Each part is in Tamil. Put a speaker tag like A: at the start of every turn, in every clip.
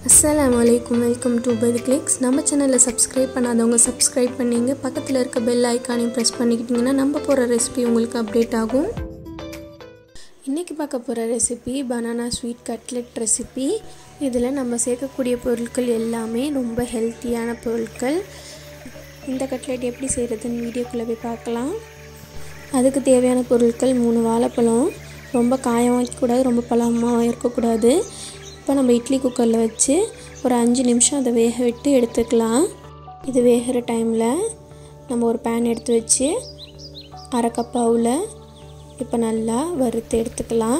A: அஸ்ஸலாமு அலைக்கும் வெல்கம் டு பை கிளிக்ஸ் நம்ம சேனலில் சப்ஸ்கிரைப் பண்ணாதவங்க சப்ஸ்கிரைப் பண்ணிங்க பக்கத்தில் இருக்க பெல் ஐக்கானையும் ப்ரெஸ் பண்ணிக்கிட்டிங்கன்னா நம்ம போகிற ரெசிபி உங்களுக்கு அப்டேட் ஆகும் இன்றைக்கி பார்க்க போகிற recipe banana sweet cutlet recipe இதில் நம்ம சேர்க்கக்கூடிய பொருட்கள் எல்லாமே ரொம்ப ஹெல்த்தியான பொருட்கள் இந்த கட்லெட் எப்படி செய்கிறதுன்னு வீடியோக்குள்ளே போய் பார்க்கலாம் அதுக்கு தேவையான பொருட்கள் மூணு வாழைப்பழம் ரொம்ப காயம் வைக்கக்கூடாது ரொம்ப பழமாக இருக்கக்கூடாது இப்போ நம்ம இட்லி குக்கரில் வச்சு ஒரு அஞ்சு நிமிஷம் அதை வேக விட்டு எடுத்துக்கலாம் இது வேகிற டைமில் நம்ம ஒரு பேன் எடுத்து வச்சு அரை கப் அவுல இப்போ நல்லா வறுத்து எடுத்துக்கலாம்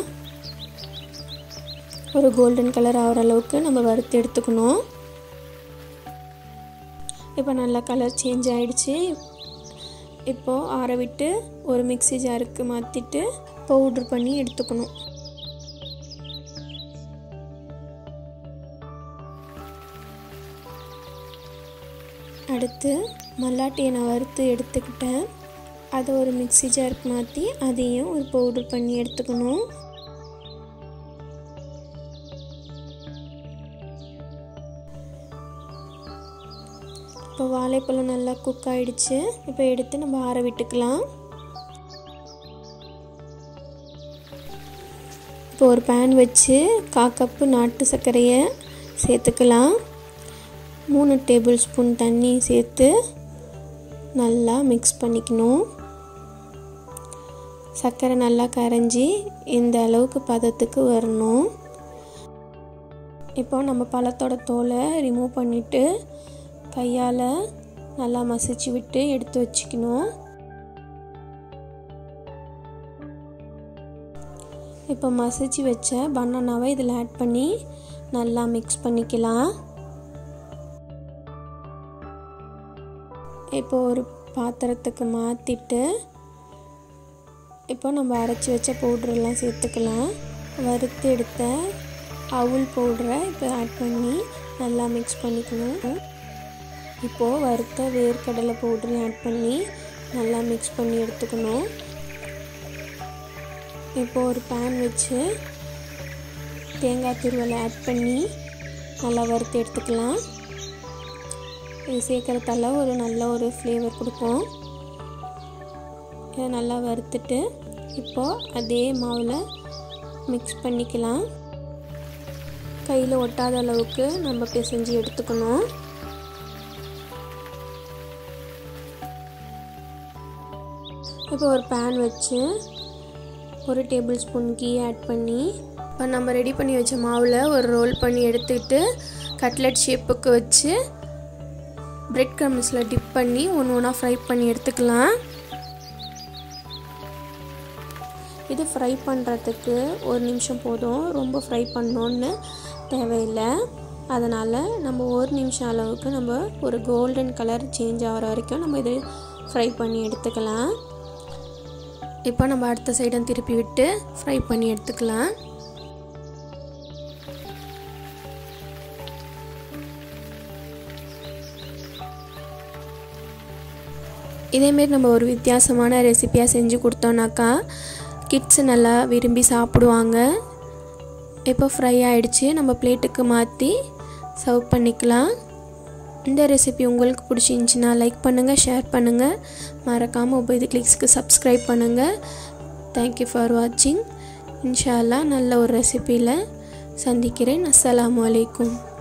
A: ஒரு கோல்டன் கலர் ஆகிற அளவுக்கு நம்ம வறுத்து எடுத்துக்கணும் இப்போ நல்லா கலர் சேஞ்ச் ஆகிடுச்சு இப்போது ஆற விட்டு ஒரு மிக்சி ஜாருக்கு மாற்றிட்டு பவுட்ரு பண்ணி எடுத்துக்கணும் அடுத்து மல்லாட்டியை நான் வறுத்து எடுத்துக்கிட்டேன் அதை ஒரு மிக்சி ஜாருக்கு மாற்றி அதையும் ஒரு பவுட்ரு பண்ணி எடுத்துக்கணும் இப்போ வாழைப்பழம் நல்லா குக் ஆகிடுச்சு இப்போ எடுத்து நம்ம ஆற விட்டுக்கலாம் இப்போ ஒரு பேன் வச்சு கா கப்பு நாட்டு சர்க்கரையை சேர்த்துக்கலாம் மூணு டேபிள் ஸ்பூன் தண்ணி சேர்த்து நல்லா மிக்ஸ் பண்ணிக்கணும் சர்க்கரை நல்லா கரைஞ்சி இந்த அளவுக்கு பதத்துக்கு வரணும் இப்போ நம்ம பழத்தோட தோலை ரிமூவ் பண்ணிவிட்டு கையால் நல்லா மசிச்சு விட்டு எடுத்து வச்சுக்கணும் இப்போ மசிச்சு வச்ச பனானாவை இதில் ஆட் பண்ணி நல்லா மிக்ஸ் பண்ணிக்கலாம் இப்போ ஒரு பாத்திரத்துக்கு மாற்றிட்டு இப்போ நம்ம அரைச்சி வச்ச பவுட்ரெல்லாம் சேர்த்துக்கலாம் வறுத்து எடுத்த அவுல் பவுடரை இப்போ ஆட் பண்ணி நல்லா மிக்ஸ் பண்ணிக்கணும் இப்போது வறுத்த வேர்க்கடலை பவுடரையும் ஆட் பண்ணி நல்லா மிக்ஸ் பண்ணி எடுத்துக்கணும் இப்போது ஒரு பேன் வச்சு தேங்காய் துருவலை ஆட் பண்ணி நல்லா வறுத்து எடுத்துக்கலாம் இது சேர்க்குறதால ஒரு நல்ல ஒரு ஃப்ளேவர் கொடுக்கும் இதை நல்லா வறுத்துட்டு இப்போது அதே மாவில் மிக்ஸ் பண்ணிக்கலாம் கையில் ஒட்டாத அளவுக்கு நம்ம பிசைஞ்சு எடுத்துக்கணும் இப்போ ஒரு பேன் வச்சு ஒரு டேபிள் ஸ்பூன் கீ ஆட் பண்ணி இப்போ நம்ம ரெடி பண்ணி வச்ச மாவில் ஒரு ரோல் பண்ணி எடுத்துக்கிட்டு கட்லெட் ஷேப்புக்கு வச்சு பிரெட் க்ரம்ஸில் டிப் பண்ணி ஒன்று ஒன்றா ஃப்ரை பண்ணி எடுத்துக்கலாம் இது ஃப்ரை பண்ணுறதுக்கு ஒரு நிமிஷம் போதும் ரொம்ப ஃப்ரை பண்ணோன்னு தேவையில்லை அதனால் நம்ம ஒரு நிமிஷம் அளவுக்கு நம்ம ஒரு கோல்டன் கலர் சேஞ்ச் ஆகிற வரைக்கும் நம்ம இது ஃப்ரை பண்ணி எடுத்துக்கலாம் இப்போ நம்ம அடுத்த சைடும் திருப்பி விட்டு ஃப்ரை பண்ணி எடுத்துக்கலாம் இதேமாரி நம்ம ஒரு வித்தியாசமான ரெசிப்பியாக செஞ்சு கொடுத்தோன்னாக்கா கிட்ஸு நல்லா விரும்பி சாப்பிடுவாங்க இப்போ ஃப்ரை ஆகிடுச்சு நம்ம பிளேட்டுக்கு மாற்றி சர்வ் பண்ணிக்கலாம் இந்த ரெசிபி உங்களுக்கு பிடிச்சிருந்துச்சின்னா லைக் பண்ணுங்கள் ஷேர் பண்ணுங்கள் மறக்காமல் ஒபது கிளிக்ஸ்க்கு சப்ஸ்கிரைப் பண்ணுங்கள் தேங்க்யூ ஃபார் வாட்சிங் இன்ஷால்லா நல்ல ஒரு ரெசிப்பியில் சந்திக்கிறேன் அஸ்ஸலாமு அலைக்கும்